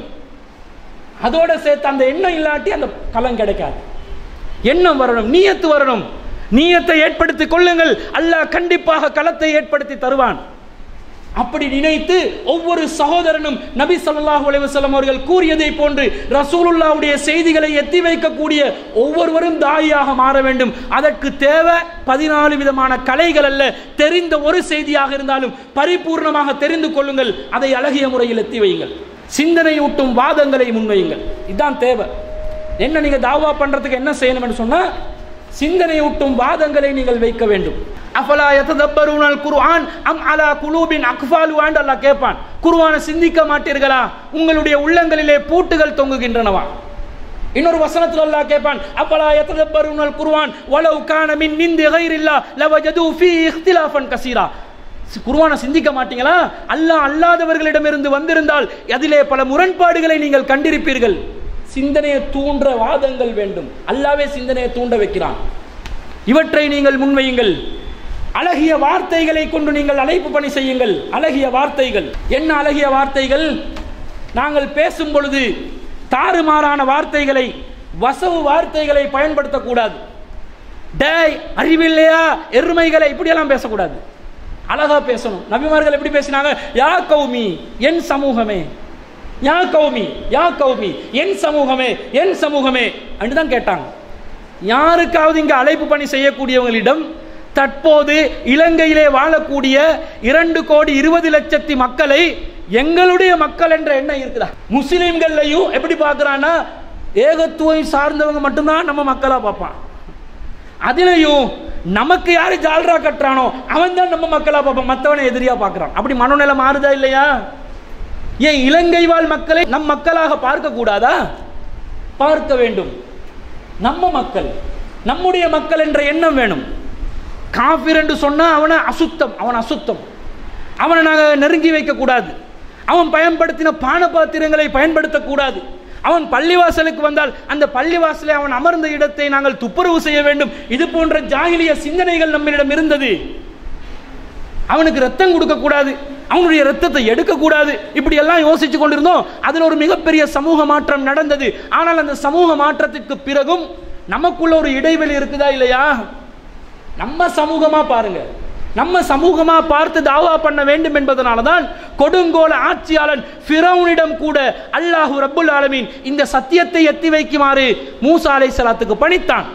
அதோட சேர்த்து அந்த எண்ணம் இல்லாட்டி அந்த களம் கிடைக்காது எண்ணம் வரணும் நீயத்து வரணும் நீயத்தை ஏற்படுத்திக் கொள்ளுங்கள் அல்லாஹ் கண்டிப்பாக களத்தை ஏற்படுத்தி தருவான் அப்படி நினைத்து ஒவ்வொரு சகோதரனும் நபி ஸல்லல்லாஹு அலைஹி வஸல்லம் அவர்கள் கூறியதை போன்று ரசூலுல்லாஹ்வுடைய செய்திகளை எத்தி வைக்கக்கூடிய ஒவ்வொருவரும் தாயாக மாற வேண்டும் அதற்கு தேவை பதினாலு விதமான கலைகள் அல்ல தெரிந்த ஒரு செய்தியாக இருந்தாலும் பரிபூர்ணமாக தெரிந்து கொள்ளுங்கள் அதை அழகிய முறையில் எத்தி வையுங்கள் சிந்தனையூட்டும் வாதங்களை முன்வையுங்கள் இதுதான் தேவை என்ன நீங்க தாவா பண்றதுக்கு என்ன செய்யணும்னு சொன்னா சிந்தனையூட்டும் வாதங்களை நீங்கள் வைக்க வேண்டும் அஃபலா யததப்பரூனல் குர்ஆன் அம் அலா குலூபின் அக்ஃபாலுவான் அல்லாஹ் கேட்பான் குர்ஆனை சிந்திக்க மாட்டீர்களா உங்களுடைய உள்ளங்களிலே பூட்டுகள் தொங்குகின்றனவா இன்னொரு வசனத்தில் அல்லாஹ் கேட்பான் அப்பலா யததப்பரூனல் குர்ஆன் வலவ் கான மின் நிந்தி கைரில்லா லவஜது ஃபீ இக்திலாஃபன் கசீரா குர்ஆனை சிந்திக்க மாட்டீங்களா அல்லாஹ் அல்லாதவர்களிடமிருந்து வந்திருந்தால் அதிலே பல முரண்பாடுகளை நீங்கள் கண்டிருப்பீர்கள் சிந்தனையை தூண்டுற வாதங்கள் வேண்டும் அல்லாவே சிந்தனையை தூண்ட வைக்கிறான் இவற்றை நீங்கள் முன்வையுங்கள் அழகிய வார்த்தைகளை கொண்டு நீங்கள் அழைப்பு பணி செய்யுங்கள் அழகிய வார்த்தைகள் என்ன அழகிய வார்த்தைகள் நாங்கள் பேசும் பொழுது தாறுமாறான வார்த்தைகளை வசவு வார்த்தைகளை பயன்படுத்தக்கூடாது டேய் அறிவில்லையா எருமைகளை இப்படியெல்லாம் பேசக்கூடாது அழகா பேசணும் நபிமார்கள் எப்படி பேசினாங்க யா கௌமி என் சமூகமே யா கௌமி யா கௌமி என் சமூகமே என் சமூகமே அப்படின்னு தான் கேட்டாங்க யாருக்காவது இங்க அழைப்பு பணி செய்யக்கூடியவங்களிடம் தற்போது இலங்கையிலே வாழக்கூடிய இரண்டு கோடி இருபது லட்சத்தி மக்களை எங்களுடைய மக்கள் என்ற எண்ணம் இருக்குதா முஸ்லிம்கள்லையும் எப்படி பார்க்கறான்னா ஏகத்துவம் சார்ந்தவங்க மட்டும்தான் நம்ம மக்களா பார்ப்பான் அதிலையும் நமக்கு யாரு ஜால்ரா கட்டுறானோ அவன் தான் நம்ம மக்களா பார்ப்பான் மற்றவனை எதிரியா பார்க்கறான் அப்படி மனநிலை மாறுதா இல்லையா ஏன் இலங்கை வாழ் மக்களை நம் மக்களாக பார்க்க கூடாதா பார்க்க வேண்டும் நம்ம மக்கள் நம்முடைய மக்கள் என்ற எண்ணம் வேணும் காஃபிர் என்று சொன்னா அவனை அசுத்தம் அவன் அசுத்தம் அவனை நாங்கள் நெருங்கி வைக்கக்கூடாது அவன் பயன்படுத்தின பான பாத்திரங்களை பயன்படுத்தக்கூடாது அவன் பள்ளிவாசலுக்கு வந்தால் அந்த பள்ளிவாசலை அவன் அமர்ந்த இடத்தை நாங்கள் துப்புரவு செய்ய வேண்டும் இது போன்ற ஜாகிலிய சிந்தனைகள் நம்மளிடம் இருந்தது அவனுக்கு ரத்தம் கொடுக்க கூடாது அவனுடைய ரத்தத்தை எடுக்க கூடாது இப்படி எல்லாம் யோசிச்சு கொண்டிருந்தோம் அதில் ஒரு மிகப்பெரிய சமூக மாற்றம் நடந்தது ஆனால் அந்த சமூக மாற்றத்திற்கு பிறகும் நமக்குள்ள ஒரு இடைவெளி இருக்குதா இல்லையா நம்ம சமூகமா பாருங்க நம்ம சமூகமா பார்த்து தாவா பண்ண வேண்டும் என்பதனால தான் கொடுங்கோல ஆட்சியாளன் ஃபிரௌனிடம் கூட அல்லாஹு ரப்புல் ஆலமீன் இந்த சத்தியத்தை எத்தி வைக்குமாறு மூசா அலைஹிஸ்ஸலாத்துக்கு பணித்தான்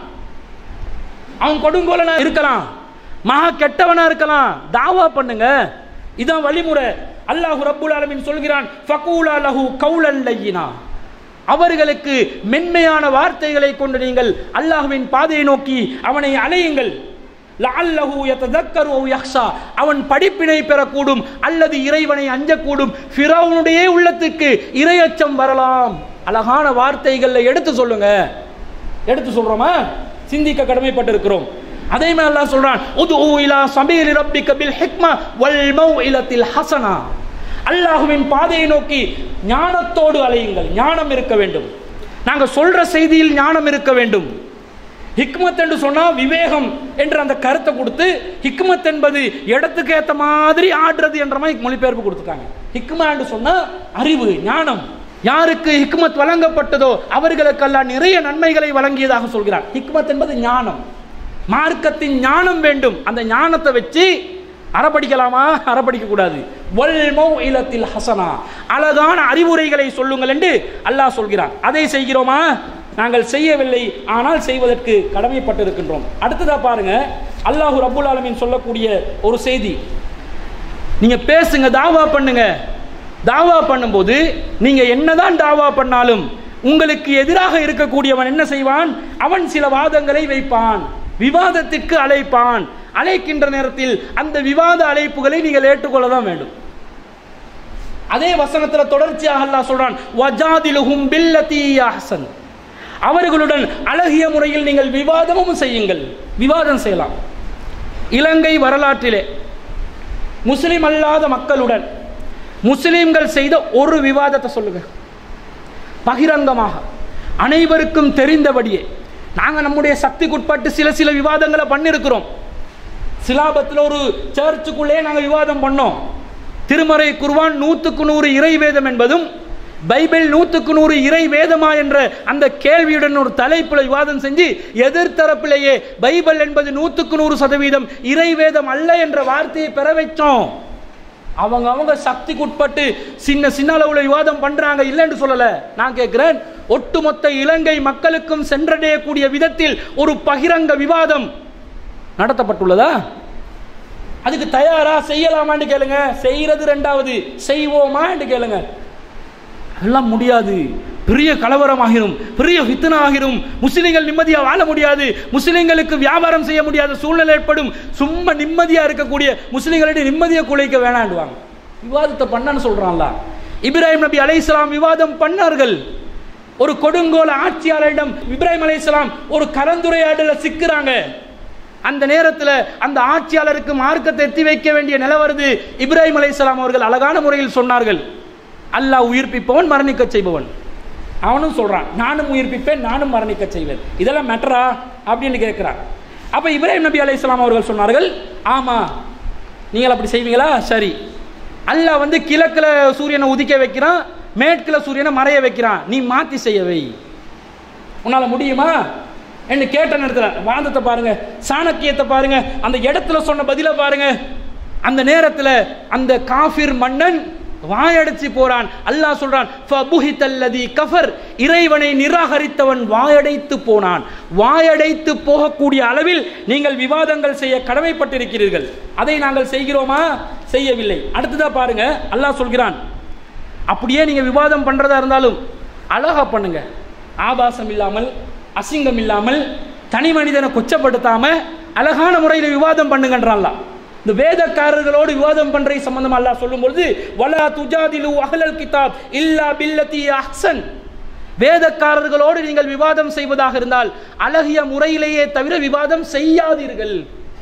அவன் கொடுங்கோலனா இருக்கலாம் மகா கெட்டவனா இருக்கலாம் தாவா பண்ணுங்க இதான் வழிமுறை அல்லாஹு ரப்புல் ஆலமீன் சொல்கிறான் ஃபகூலா லஹு கௌலன் லையினா அவர்களுக்கு மென்மையான வார்த்தைகளை கொண்டு நீங்கள் அல்லாஹ்வின் பாதையை நோக்கி அவனை அலையுங்கள் லஅல்லஹு யததக்கரு அவ் யஹ்ஷா அவன் படிப்பினை பெறக்கூடும் அல்லது இறைவனை அஞ்சக்கூடும் ஃபிரௌனுடைய உள்ளத்துக்கு இரையச்சம் வரலாம் அழகான வார்த்தைகளை எடுத்து சொல்லுங்க எடுத்து சொல்றோமா சிந்திக்க கடமைப்பட்டிருக்கிறோம் அதே மாதிரி அல்லாஹ் சொல்றான் உது இலா சபீலி ரப்பிக பில் ஹிக்மா வல் மௌஇலத்தில் ஹசனா அல்லாஹுவின் பாதையை நோக்கி ஞானத்தோடு அலையுங்கள் ஞானம் இருக்க வேண்டும் நாங்க சொல்ற செய்தியில் ஞானம் இருக்க வேண்டும் ஹிக்மத் என்று சொன்னா விவேகம் என்ற அந்த கருத்தை கொடுத்து ஹிக்மத் என்பது இடத்துக்கு ஏத்த மாதிரி ஆடுறது என்ற மாதிரி மொழிபெயர்ப்பு கொடுத்துருக்காங்க ஹிக்மா என்று சொன்னா அறிவு ஞானம் யாருக்கு ஹிக்மத் வழங்கப்பட்டதோ அவர்களுக்கெல்லாம் நிறைய நன்மைகளை வழங்கியதாக சொல்கிறார் ஹிக்மத் என்பது ஞானம் மார்க்கத்தின் ஞானம் வேண்டும் அந்த ஞானத்தை வச்சு அறப்படிக்கலாமா அறப்படிக்க கூடாது வல்மௌ இலத்தில் ஹசனா அழகான அறிவுரைகளை சொல்லுங்கள் என்று அல்லாஹ் சொல்கிறான் அதை செய்கிறோமா நாங்கள் செய்யவில்லை ஆனால் செய்வதற்கு கடமைப்பட்டிருக்கின்றோம் அடுத்ததா பாருங்க அல்லாஹு ரப்புல் ஆலமீன் சொல்லக்கூடிய ஒரு செய்தி நீங்க பேசுங்க தாவா பண்ணுங்க தாவா பண்ணும்போது நீங்க என்னதான் தாவா பண்ணாலும் உங்களுக்கு எதிராக இருக்கக்கூடியவன் என்ன செய்வான் அவன் சில வாதங்களை வைப்பான் விவாதத்திற்கு அழைப்பான் அழைக்கின்ற நேரத்தில் அந்த விவாத அழைப்புகளை நீங்கள் ஏற்றுக்கொள்ள தான் வேண்டும் அதே வசனத்துல தொடர்ச்சியாக அல்லாஹ் சொல்றான் வஜாதிலுஹும் பில்லதி அஹ்சன் அவர்களுடன் அழகிய முறையில் நீங்கள் விவாதமும் செய்யுங்கள் விவாதம் செய்யலாம் இலங்கை வரலாற்றிலே முஸ்லிம் அல்லாத மக்களுடன் முஸ்லிம்கள் செய்த ஒரு விவாதத்தை சொல்லுங்க பகிரங்கமாக அனைவருக்கும் தெரிந்தபடியே நாங்கள் நம்முடைய சக்திக்குட்பட்டு சில சில விவாதங்களை பண்ணியிருக்கிறோம் சிலாபத்தில் ஒரு சர்ச்சுக்குள்ளே நாங்கள் விவாதம் பண்ணோம் திருமறை குர்வான் நூற்றுக்கு நூறு இறை வேதம் என்பதும் பைபிள் நூற்றுக்கு நூறு இறை வேதமா என்ற அந்த கேள்வியுடன் ஒரு தலைப்பில் விவாதம் செஞ்சு எதிர்த்தரப்பிலேயே பைபிள் என்பது நூற்றுக்கு நூறு சதவீதம் இறை வேதம் அல்ல என்ற வார்த்தையை பெற வச்சோம் அவங்க அவங்க சக்திக்குட்பட்டு சின்ன சின்ன அளவில் விவாதம் பண்றாங்க இல்லைன்னு சொல்லல நான் கேட்கிறேன் ஒட்டுமொத்த இலங்கை மக்களுக்கும் சென்றடையக்கூடிய விதத்தில் ஒரு பகிரங்க விவாதம் நடத்தப்பட்டுள்ளதா அதுக்கு தயாரா செய்யலாமான்னு கேளுங்க செய்யறது ரெண்டாவது செய்வோமா என்று கேளுங்க எல்லாம் முடியாது பெரிய கலவரமாகிரும் பெரிய ஃபித்னா ஆகிரும் முஸ்லிம்கள் நிம்மதியாக வாழ முடியாது முஸ்லிம்களுக்கு வியாபாரம் செய்ய முடியாத சூழ்நிலை ஏற்படும் சும்மா நிம்மதியாக இருக்கக்கூடிய முஸ்லிம்களிடையே நிம்மதியை குலைக்க வேணாண்டுவாங்க விவாதத்தை பண்ணன்னு சொல்றான்ல இப்ராஹிம் நபி அலைஹிஸ்ஸலாம் விவாதம் பண்ணார்கள் ஒரு கொடுங்கோல ஆட்சியாளரிடம் இப்ராஹிம் அலைஹிஸ்ஸலாம் ஒரு கலந்துரையாடல சிக்கிறாங்க அந்த நேரத்தில் அந்த ஆட்சியாளருக்கு மார்க்கத்தை எத்தி வைக்க வேண்டிய நிலை வருது இப்ராஹிம் அலைஹிஸ்ஸலாம் அவர்கள் அழகான முறையில் சொன்னார்கள் அல்லாஹ் உயிர்ப்பிப்பவன் மரணிக்க செய்பவன் அவனும் சொல்றான் நானும் உயிர்ப்பிப்பேன் நானும் மரணிக்க செய்வேன் இதெல்லாம் மெட்டரா அப்படின்னு கேட்கிறான் அப்ப இப்ராஹிம் நபி அலைஹிஸ்ஸலாம் அவர்கள் சொன்னார்கள் ஆமா நீங்கள் அப்படி செய்வீங்களா சரி அல்லாஹ் வந்து கிழக்குல சூரியனை உதிக்க வைக்கிறான் மேற்குல சூரியனை மறைய வைக்கிறான் நீ மாத்தி செய்யவை உன்னால முடியுமா என்று கேட்ட நேரத்தில் வாதத்தை பாருங்க சாணக்கியத்தை பாருங்க அந்த இடத்துல சொன்ன பதில பாருங்க அந்த நேரத்தில் அந்த காஃபிர் மன்னன் வாயடைச்சு போறான் அல்லாஹ் சொல்றான் ஃபபுஹிதல்லதி கஃபர் இறைவனை நிராகரித்தவன் வாயடைத்து போனான் வாயடைத்து போகக்கூடிய அளவில் நீங்கள் விவாதங்கள் செய்ய கடமைப்பட்டிருக்கிறீர்கள் அதை நாங்கள் செய்கிறோமா செய்யவில்லை அடுத்ததா பாருங்க அல்லாஹ் சொல்கிறான் அப்படியே நீங்க விவாதம் பண்றதா இருந்தாலும் அழகா பண்ணுங்க ஆபாசம் இல்லாமல் அசிங்கம் இல்லாமல் தனி மனிதனை கொச்சப்படுத்தாம அழகான முறையில் விவாதம் பண்ணுங்கன்றான்ல இந்த வேதக்காரர்களோடு விவாதம் பண்ற சம்பந்தம் அல்லாஹ் சொல்லும் பொழுது வலா துஜாதிலு அஹ்லல் கிதாப் இல்லா பில்லதி அஹ்சன் வேதக்காரர்களோடு நீங்கள் விவாதம் செய்வதாக இருந்தால் அழகிய முறையிலேயே தவிர விவாதம் செய்யாதீர்கள்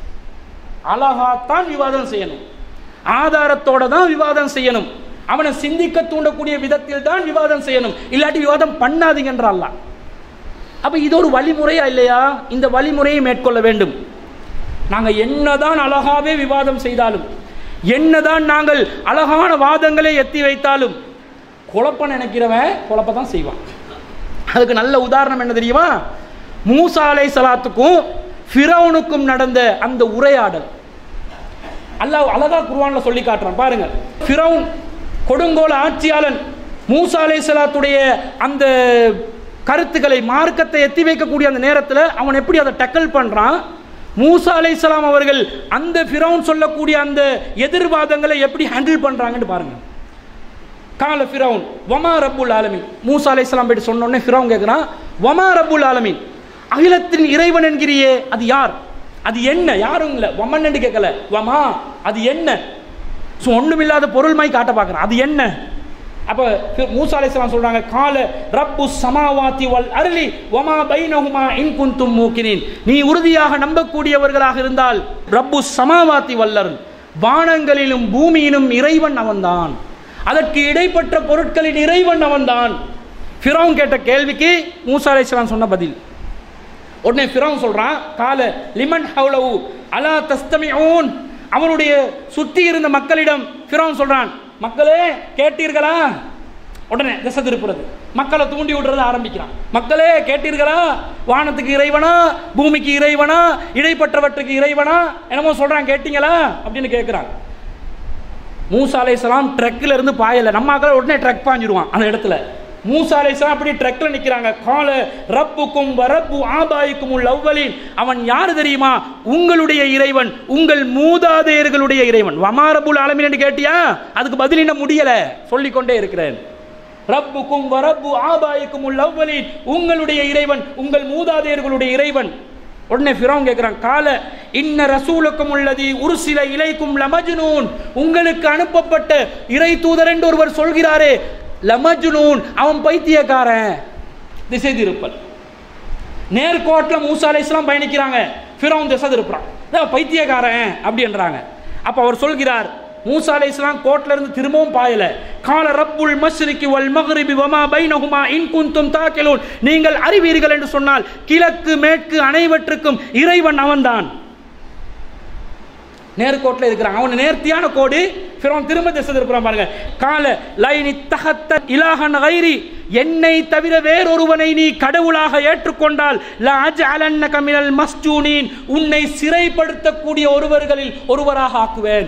அழகாத்தான் விவாதம் செய்யணும் ஆதாரத்தோட தான் விவாதம் செய்யணும் அவனை சிந்திக்க தூண்டக்கூடிய விதத்தில் தான் விவாதம் செய்யணும் இல்லாட்டி விவாதம் பண்ணாதீங்கன்றான் அப்ப இது ஒரு வழிமுறையா இல்லையா இந்த வழிமுறையை மேற்கொள்ள வேண்டும் நாங்கள் என்னதான் அழகாவே விவாதம் செய்தாலும் என்னதான் நாங்கள் அழகான வாதங்களை எத்தி வைத்தாலும் குழப்ப நினைக்கிறவன் குழப்ப தான் செய்வான் அதுக்கு நல்ல உதாரணம் என்ன தெரியுமா மூசா அலை சலாத்துக்கும் ஃபிரௌனுக்கும் நடந்த அந்த உரையாடல் அல்லாஹ் அழகா குர்ஆன்ல சொல்லி காட்டுறான் பாருங்க ஃபிரௌன் கொடுங்கோல ஆட்சியாளன் மூசா அலை சலாத்துடைய அந்த கருத்துக்களை மார்க்கத்தை எத்தி வைக்கக்கூடிய அந்த நேரத்தில் அவன் எப்படி அதை டக்கல் பண்றான் மூசா அலைஹிஸ்ஸலாம் அவர்கள் அந்த ஃபிரௌன் சொல்லக்கூடிய அந்த எதிர்வாதங்களை எப்படி ஹேண்டில் பண்றாங்கன்னு பாருங்க கால ஃபிரௌன் வமா ரப்புல் ஆலமீன் மூசா அலைஹிஸ்ஸலாம் போயிட்டு சொன்ன உடனே ஃபிரௌன் கேட்குறான் வமா ரப்புல் ஆலமீன் அகிலத்தின் இறைவன் என்கிறியே அது யார் அது என்ன யாரும் இல்லை வமன் என்று கேட்கல வமா அது என்ன ஸோ ஒன்றுமில்லாத பொருள் மாதிரி காட்ட பார்க்குறான் அது என்ன அப்போ மூசா அலைஹிஸ்ஸலாம் சொல்றாங்க கால ரப்பு சமாவாத்தி வல் அருளி வமா பைனஹுமா இன் குந்தும் மூக்கினீன் நீ உறுதியாக நம்பக்கூடியவர்களாக இருந்தால் ரப்பு சமாவாத்தி வல்லருள் வானங்களிலும் பூமியிலும் இறைவன் அவன்தான் அதற்கு இடைப்பட்ட பொருட்களின் இறைவன் அவன்தான் ஃபிரௌன் கேட்ட கேள்விக்கு மூசா அலைஹிஸ்ஸலாம் சொன்ன பதில் உடனே ஃபிரௌன் சொல்றான் கால லிமன் ஹவுலவு அலா தஸ்தமிஊன் அவனுடைய சுத்தி இருந்த மக்களிடம் ஃபிரௌன் சொல்றான் மக்களே கேட்டீர்களா உடனே திசை திருப்புறது மக்களை தூண்டி விடுறத ஆரம்பிக்கிறான் மக்களே கேட்டீர்களா வானத்துக்கு இறைவனா பூமிக்கு இறைவனா இடைப்பட்டவற்றுக்கு இறைவனா என்னமோ சொல்றான் கேட்டீங்களா அப்படின்னு கேட்கிறான் மூசா அலைஹிஸ்ஸலாம் ட்ரக்கில் இருந்து பாயல நம்ம ஆக்கள் உடனே ட்ரக் பாஞ்சிருவான் அந்த இடத்துல மூசா அலைஹிஸ்ஸலாம் அப்படி ட்ரக்ல நிக்கிறாங்க கால ரப்புக்கும் வரப்பு ஆபாய்க்கும் உள் அவ்வலின் அவன் யார் தெரியுமா உங்களுடைய இறைவன் உங்கள் மூதாதையர்களுடைய இறைவன் வமாரபுல் ஆலமீன் என்று கேட்டியா அதுக்கு பதில் என்ன முடியல சொல்லிக்கொண்டே இருக்கிறேன் ரப்புக்கும் வரப்பு ஆபாய்க்கும் உள் அவ்வலின் உங்களுடைய இறைவன் உங்கள் மூதாதையர்களுடைய இறைவன் உடனே ஃபிரௌன் கேட்கிறான் கால இன்ன ரசூலுக்கும் உள்ளதி ஒரு சில இலைக்கும் லமஜ்னூன் உங்களுக்கு அனுப்பப்பட்ட இறை தூதர் என்று ஒருவர் சொல்கிறாரே லமஜ்னூன் அவன் பைத்தியக்காரன் திசை திருப்பல் நேர்கோட்டில் மூசா அலைஹிஸ்ஸலாம் பயணிக்கிறாங்க ஃபிரௌன் திசை திருப்புறான் "இதோ பைத்தியக்காரன் அப்படின்றாங்க அப்ப அவர் சொல்கிறார் மூசா அலைஹிஸ்ஸலாம் கோட்ல இருந்து திரும்பவும் பாயல கால ரப்புல் மஸ்ரிகி வல் மக்ரிபி வமா பைனஹுமா இன் குந்தும் தாக்கிலூன் நீங்கள் அறிவீர்கள் என்று சொன்னால் கிழக்கு மேற்கு அனைவற்றுக்கும் இறைவன் அவன்தான் நேர்கோட்டில் இருக்கிறான் அவன் நேர்த்தியான கோடு ஃபிரௌன் திரும்ப திசை திருப்புறான் பாருங்க கால லைனி தகத்த இலாகன் கைரி என்னை தவிர வேறொருவனை நீ கடவுளாக ஏற்றுக்கொண்டால் லா அஜ்அலன்னக மினல் மஸ்ஜூனீன் உன்னை சிறைப்படுத்தக்கூடிய ஒருவர்களில் ஒருவராக ஆக்குவேன்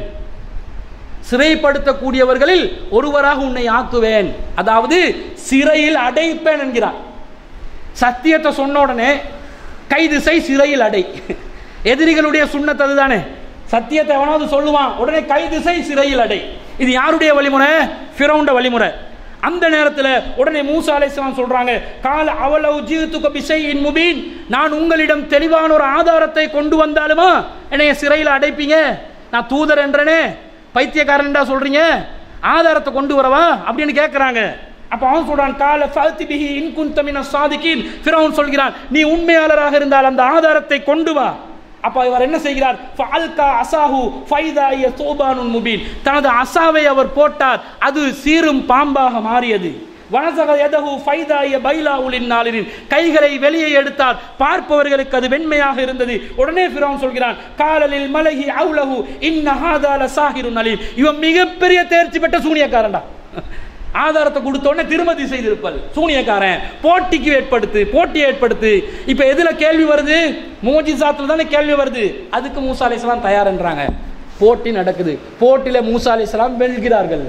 சிறைப்படுத்தக்கூடியவர்களில் ஒருவராக உன்னை ஆக்குவேன் அதாவது சிறையில் அடைப்பேன் என்கிறார் சத்தியத்தை சொன்ன உடனே கைது செய் சிறையில் அடை எதிரிகளுடைய சுண்ணத் அதுதானே சத்தியத்தை எவனாவது சொல்லுவான் உடனே கைது செய் சிறையில் அடை இது யாருடைய வழிமுறை ஃபிரௌண்ட வழிமுறை அந்த நேரத்தில் உடனே மூசா அலைஹிஸ்ஸலாம் சொல்றாங்க கால அவலவு ஜீத்துக்க பிசையின் முபீன் நான் உங்களிடம் தெளிவான ஒரு ஆதாரத்தை கொண்டு வந்தாலுமா என்னைய சிறையில் அடைப்பீங்க நான் தூதர் என்றனே பைத்தியக்காரன்டா சொல்றீங்க ஆதாரத்தை கொண்டு வரவா அப்படின்னு கேட்குறாங்க அப்ப அவன் சொல்றான் கால ஃபல்தி பிஹி இன் குந்த மின சாதிகின் ஃபிரௌன் சொல்கிறான் நீ உண்மையாளராக இருந்தால் அந்த ஆதாரத்தை கொண்டு வா அப்ப இவர் என்ன செய்கிறார் ஃபஅல்கா அசாஹு ஃபைதா இய சோபானுன் முபீன் தனது அசாவை அவர் போட்டார் அது சீரும் பாம்பாக மாறியது வனசக எதகு ஃபைதா இய பைலா உலின் நாளினின் கைகளை வெளியே எடுத்தார் பார்ப்பவர்களுக்கு அது வெண்மையாக இருந்தது உடனே ஃபிரௌன் சொல்கிறான் காலலில் மலகி அவுலஹு இன்ன ஹாதால சாஹிருன் அலீம் இவன் மிகப்பெரிய தேர்ச்சி பெற்ற சூனியக்காரன்டா ஆதாரத்தை கொடுத்த உடனே திருமதி செய்திருப்பல் சூனியக்காரன் போட்டிக்கு ஏற்படுத்து போட்டியை ஏற்படுத்து இப்போ எதுல கேள்வி வருது மோஜிசாத்துல தானே கேள்வி வருது அதுக்கு மூசா அலைஹிஸ்ஸலாம் தயார்ன்றாங்க போட்டி நடக்குது போட்டியில மூசா அலைஹிஸ்ஸலாம் வெல்கிறார்கள்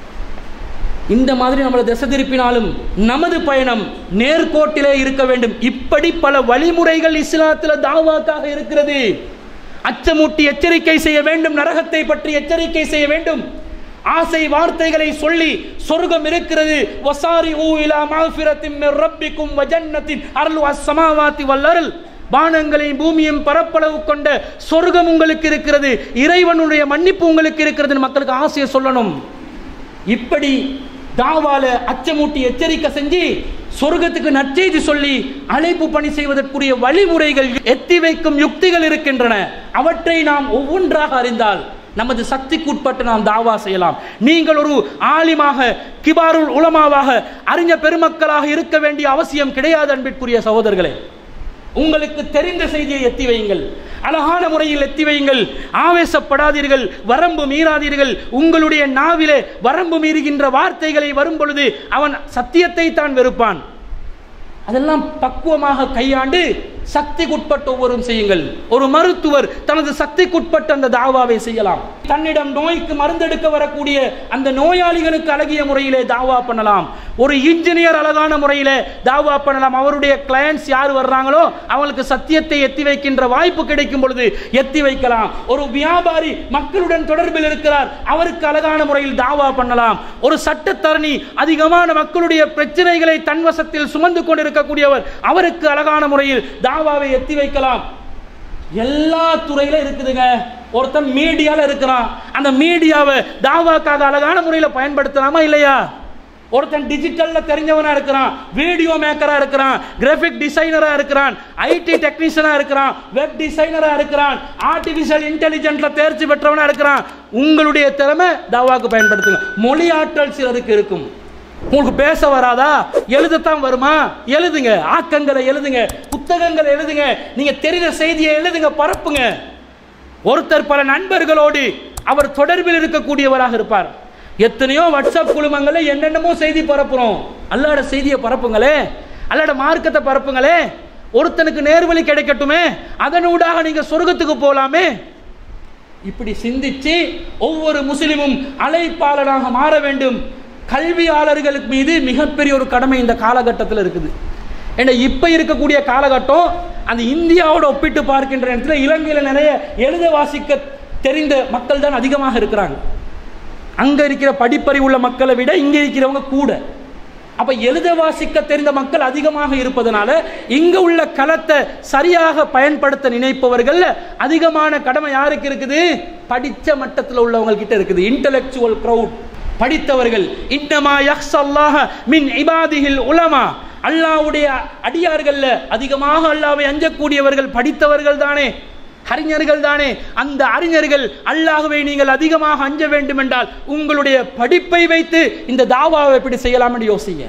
இந்த மாதிரி நம்மளை திசை திருப்பினாலும் நமது பயணம் நேர்கோட்டிலே இருக்க வேண்டும் இப்படி பல வழிமுறைகள் இஸ்லாத்தில் தாவாக்காக இருக்கிறது அச்சமூட்டி எச்சரிக்கை செய்ய வேண்டும் நரகத்தை பற்றி எச்சரிக்கை செய்ய வேண்டும் ஆசை வார்த்தைகளை சொல்லி சொர்க்கம் இருக்கிறது வசாரி ஊ இலா மாஃபிரத்தின் மிர் ரப்பிக்கும் வஜன்னத்தின் அருள் அஸ்ஸமாவாத்தி வல்லருள் வானங்களையும் பூமியும் பரப்பளவு கொண்ட சொர்க்கம் உங்களுக்கு இருக்கிறது இறைவனுடைய மன்னிப்பு உங்களுக்கு இருக்கிறது மக்களுக்கு ஆசையை சொல்லணும் இப்படி தாவால அச்சமூட்டி எச்சரிக்கை செஞ்சு சொர்க்கத்துக்கு நற்செய்தி சொல்லி அழைப்பு பணி செய்வதற்குரிய வழிமுறைகள் எத்தி வைக்கும் யுக்திகள் இருக்கின்றன அவற்றை நாம் ஒவ்வொன்றாக அறிந்தால் நமது சக்திக்குட்பட்டு நாம் தாவா செய்யலாம் நீங்கள் ஒரு ஆலிமாக கிபாருல் உலமாவாக அறிஞ பெருமக்களாக இருக்க வேண்டிய அவசியம் கிடையாது அன்பிற்குரிய சகோதரர்களே உங்களுக்கு தெரிந்த செய்தியை எத்தி வையுங்கள் அழகான முறையில் எத்தி வையுங்கள் ஆவேசப்படாதீர்கள் வரம்பு மீறாதீர்கள் உங்களுடைய நாவிலே வரம்பு மீறுகின்ற வார்த்தைகளை வரும் பொழுது அவன் சத்தியத்தை தான் வெறுப்பான் அதெல்லாம் பக்குவமாக கையாண்டு சக்திக்குட்பட்ட ஒவ்வொருவரும் செய்யுங்கள் ஒரு மருத்துவர் தனது சக்திக்குட்பட்ட அந்த தாவாவை செய்யலாம் தன்னிடம் நோய்க்கு மருந்தெடுக்க வரக்கூடிய அந்த நோயாளிகளுக்கு அழகிய முறையிலே தாவா பண்ணலாம் ஒரு இன்ஜினியர் அழகான முறையிலே தாவா பண்ணலாம் அவருடைய கிளையன்ஸ் யார் வர்றாங்களோ அவங்களுக்கு சத்தியத்தை எத்தி வைக்கின்ற வாய்ப்பு கிடைக்கும் பொழுது எத்தி வைக்கலாம் ஒரு வியாபாரி மக்களுடன் தொடர்பில் இருக்கிறார் அவருக்கு அழகான முறையில் தாவா பண்ணலாம் ஒரு சட்டத்தரணி அதிகமான மக்களுடைய பிரச்சனைகளை தன்வசத்தில் சுமந்து கொண்டிருக்கக்கூடியவர் அவருக்கு அழகான முறையில் தாவாவை எத்தி வைக்கலாம் எல்லா துறையில இருக்குதுங்க ஒருத்தன் மீடியால இருக்கிறான் அந்த மீடியாவை தாவாக்காக அழகான முறையில் பயன்படுத்தலாமா இல்லையா ஒருத்தன் டிஜிட்டல்ல தெரிஞ்சவனா இருக்கிறான் வீடியோ மேக்கரா இருக்கிறான் கிராஃபிக் டிசைனரா இருக்கிறான் ஐடி டெக்னீஷியனா இருக்கிறான் வெப் டிசைனரா இருக்கிறான் ஆர்டிபிஷியல் இன்டெலிஜென்ட்ல தேர்ச்சி பெற்றவனா இருக்கிறான் உங்களுடைய திறமை தாவாக்கு பயன்படுத்துங்க மொழி ஆற்றல் சிலருக்கு இருக்கும் உங்களுக்கு பேச வராதா எழுதத்தான் வருமா எழுதுங்க ஆக்கங்களை எழுதுங்க புத்தகங்களை எழுதுங்க நீங்க தெரிந்த செய்தியை எழுதுங்க பரப்புங்க ஒருத்தர் பல நண்பர்களோடு அவர் தொடர்பில் இருக்கக்கூடியவராக இருப்பார் எத்தனையோ வாட்ஸ்அப் குழுமங்கள என்னென்னமோ செய்தி பரப்புறோம் அல்லாட செய்தியை பரப்புங்களே அல்லாட மார்க்கத்தை பரப்புங்களே ஒருத்தனுக்கு நேர்வழி கிடைக்கட்டுமே அதனூடாக நீங்க சொர்க்கத்துக்கு போலாமே இப்படி சிந்திச்சு ஒவ்வொரு முஸ்லிமும் அழைப்பாளராக மாற வேண்டும் கல்வியாளர்களுக்கு மீது மிகப்பெரிய ஒரு கடமை இந்த காலகட்டத்தில் இருக்குது ஏன்னா இப்போ இருக்கக்கூடிய காலகட்டம் அந்த இந்தியாவோட ஒப்பிட்டு பார்க்கின்ற நேரத்தில் இலங்கையில் நிறைய எழுத வாசிக்க தெரிந்த மக்கள் தான் அதிகமாக இருக்கிறாங்க அங்கே இருக்கிற படிப்பறிவு உள்ள மக்களை விட இங்கே இருக்கிறவங்க கூட அப்ப எழுத வாசிக்க தெரிந்த மக்கள் அதிகமாக இருப்பதனால இங்க உள்ள களத்தை சரியாக பயன்படுத்த நினைப்பவர்கள் அதிகமான கடமை யாருக்கு இருக்குது படிச்ச மட்டத்தில் உள்ளவங்க கிட்ட இருக்குது இன்டலெக்சுவல் கிரவுட் படித்தவர்கள் இன்னமா யஹ்ஸல்லாஹ மின் இபாதிஹில் உலமா அல்லாஹ்வுடைய அடியார்கள்ல அதிகமாக அல்லாஹ்வை அஞ்சக்கூடியவர்கள் படித்தவர்கள் தானே அறிஞர்கள் தானே அந்த அறிஞர்கள் அல்லாஹ்வை நீங்கள் அதிகமாக அஞ்ச வேண்டும் என்றால் உங்களுடைய படிப்பை வைத்து இந்த தாவாவை எப்படி செய்யலாம் என்று யோசிங்க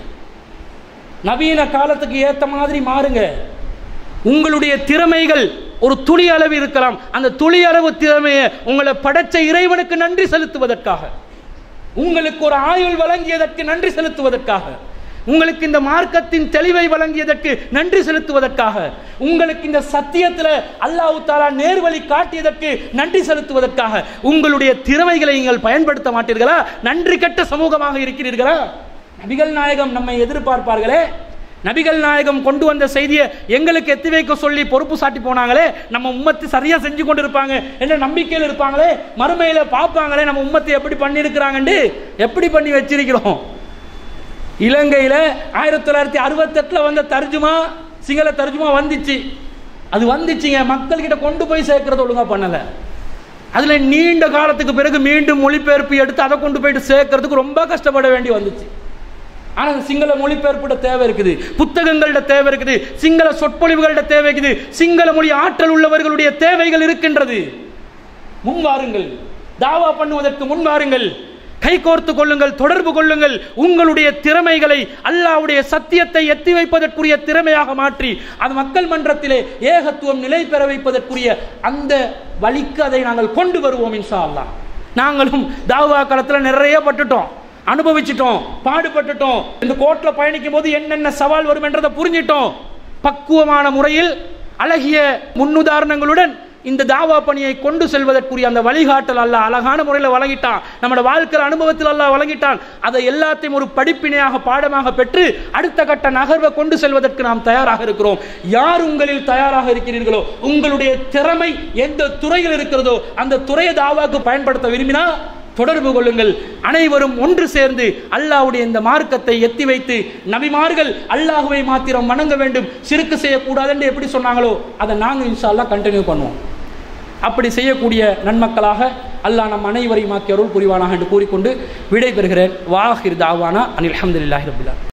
நவீன காலத்துக்கு ஏத்த மாதிரி மாறுங்க உங்களுடைய திறமைகள் ஒரு துளி அளவு இருக்கலாம் அந்த துளி அளவு திறமையை உங்களை படைச்ச இறைவனுக்கு நன்றி செலுத்துவதற்காக உங்களுக்கு ஒரு ஆயுள் வழங்கியதற்கு நன்றி செலுத்துவதற்காக உங்களுக்கு இந்த மார்க்கத்தின் தெளிவை வழங்கியதற்கு நன்றி செலுத்துவதற்காக உங்களுக்கு இந்த சத்தியத்தில் அல்லாஹ் தாலா நேர்வழி காட்டியதற்கு நன்றி செலுத்துவதற்காக உங்களுடைய திறமைகளை நீங்கள் பயன்படுத்த மாட்டீர்களா நன்றி கெட்ட சமூகமாக இருக்கிறீர்களா நபிகள் நாயகம் நம்மை எதிர்பார்ப்பார்களே நபிகள் நாயகம் கொண்டு வந்த செய்தியை எங்களுக்கு எத்தி வைக்க சொல்லி பொறுப்பு சாட்டி போனாங்களே நம்ம உம்மத்து சரியா செஞ்சு கொண்டு இருப்பாங்க என்ற நம்பிக்கையில் இருப்பாங்களே மறுமையில பார்ப்பாங்களே நம்ம உம்மத்தை எப்படி பண்ணியிருக்கிறாங்கன்னு எப்படி பண்ணி வச்சிருக்கிறோம் இலங்கையில் ஆயிரத்தி தொள்ளாயிரத்தி அறுபத்தெட்டில் வந்த தர்ஜுமா சிங்கள தர்ஜுமா வந்துச்சு அது வந்துச்சுங்க மக்கள்கிட்ட கொண்டு போய் சேர்க்கறது ஒழுங்கா பண்ணலை அதில் நீண்ட காலத்துக்கு பிறகு மீண்டும் மொழிபெயர்ப்பு எடுத்து அதை கொண்டு போயிட்டு சேர்க்கறதுக்கு ரொம்ப கஷ்டப்பட வேண்டி வந்துச்சு ஆனால் சிங்கள மொழிபெயர்ப்புட தேவை இருக்குது புத்தகங்கள்ட தேவை இருக்குது சிங்கள சொற்பொழிவுகளோட தேவை இருக்குது சிங்கள மொழி ஆற்றல் உள்ளவர்களுடைய தேவைகள் இருக்கின்றது முன்வாருங்கள் தாவா பண்ணுவதற்கு முன்வாருங்கள் கை கோர்த்து கொள்ளுங்கள் தொடர்பு கொள்ளுங்கள் உங்களுடைய திறமைகளை அல்லாவுடைய சத்தியத்தை எத்தி வைப்பதற்குரிய திறமையாக மாற்றி அது மக்கள் மன்றத்திலே ஏகத்துவம் நிலை பெற வைப்பதற்குரிய அந்த வழிக்கு அதை நாங்கள் கொண்டு வருவோம் இன்ஷா அல்லாஹ் நாங்களும் தாவா காலத்தில் நிறைய பட்டுட்டோம் அனுபவிச்சிட்டோம் பாடுபட்டுட்டோம் இந்த கோட்டில் பயணிக்கும் போது என்னென்ன சவால் வரும் என்றதை புரிஞ்சிட்டோம் பக்குவமான முறையில் அழகிய முன்னுதாரணங்களுடன் இந்த தாவா பணியை கொண்டு செல்வதற்குரிய அந்த வழிகாட்டல் அல்ல அழகான முறையில் வழங்கிட்டான் நம்மளோட வாழ்க்கை அனுபவத்தில் அல்ல வழங்கிட்டான் அதை எல்லாத்தையும் ஒரு படிப்பினையாக பாடமாக பெற்று அடுத்த கட்ட நகர்வை கொண்டு செல்வதற்கு நாம் தயாராக இருக்கிறோம் யார் உங்களில் தயாராக இருக்கிறீர்களோ உங்களுடைய திறமை எந்த துறையில் இருக்கிறதோ அந்த துறையை தாவாக்கு பயன்படுத்த விரும்பினா தொடர்பு கொள்ளுங்கள் அனைவரும் ஒன்று சேர்ந்து அல்லாஹ்வுடைய இந்த மார்க்கத்தை எத்தி வைத்து நபிமார்கள் அல்லாஹுவை மாத்திரம் வணங்க வேண்டும் சிறுக்கு செய்யக்கூடாது என்று எப்படி சொன்னாங்களோ அதை நாங்கள் இன்ஷா அல்லாஹ் கண்டினியூ பண்ணுவோம் அப்படி செய்யக்கூடிய நன்மக்களாக அல்லாஹ் நம் அனைவரையும் ஆக்கி அருள் புரிவானாக என்று கூறிக்கொண்டு விடை பெறுகிறேன் வாஹிர் தாவானா அனில் அஹமதுல்லாஹி ரபில்லா